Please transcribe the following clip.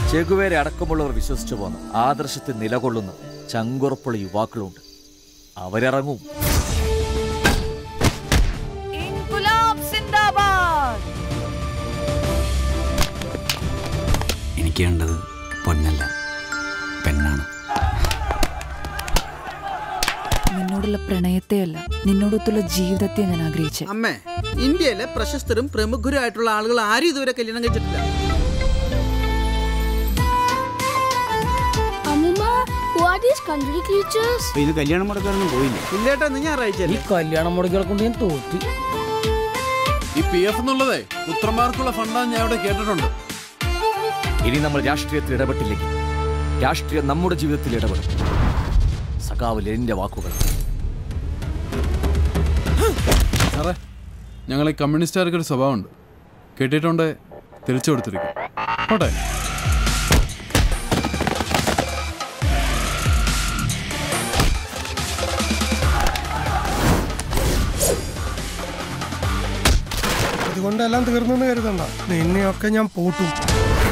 ചെകുവേരെ അടക്കമുള്ളവർ വിശ്വസിച്ചു പോന്ന ആദർശത്തിൽ നിലകൊള്ളുന്ന ചങ്കുറപ്പുള്ള യുവാക്കളുണ്ട് അവരിറങ്ങും ഇൻകുലാബ് സിന്ദാബാദ് എനിക്ക് വേണ്ടത് പൊന്നല്ല പെണ്ണാണ് നിന്നോടുള്ള പ്രണയത്തെയല്ല നിന്നോടൊത്തുള്ള ജീവിതത്തെ ഞാൻ ആഗ്രഹിച്ചേ അമ്മേ ഇന്ത്യയിലെ പ്രശസ്തരും പ്രമുഖരുമായിട്ടുള്ള ആളുകൾ ആരും ഇതുവരെ കല്യാണം കഴിച്ചിട്ടില്ല അമ്മുമ്മ who are these country creatures? ഇത് കല്യാണം മുടക്കാനൊന്നും പോയില്ല ഇല്ലേട്ടാ നീ ഞായറാഴ്ച കല്യാണം മുടക്കികളെ കൊണ്ട് ഞാൻ തോറ്റി ഈ പി എഫ് എന്നുള്ളതേ പുത്രന്മാർക്കുള്ള ഫണ്ടാന്ന് ഞാൻ ഇവിടെ കേട്ടിട്ടുണ്ട് ഇനി നമ്മൾ രാഷ്ട്രീയത്തിൽ ഇടപെട്ടില്ലെങ്കിൽ രാഷ്ട്രീയം നമ്മുടെ ജീവിതത്തിൽ ഇടപെടും സഖാവ് ലെനിന്റെ വാക്കുകൾ സാറേ ഞങ്ങൾ ഈ കമ്മ്യൂണിസ്റ്റുകാർക്ക് ഒരു സ്വഭാവമുണ്ട് കേട്ടിട്ടുണ്ട് തിരിച്ചു കൊടുത്തിരിക്കും പോട്ടെ അതുകൊണ്ടെല്ലാം തീർന്നെന്ന് കരുതണ്ട നിന്നെയൊക്കെ ഞാൻ പൂട്ടും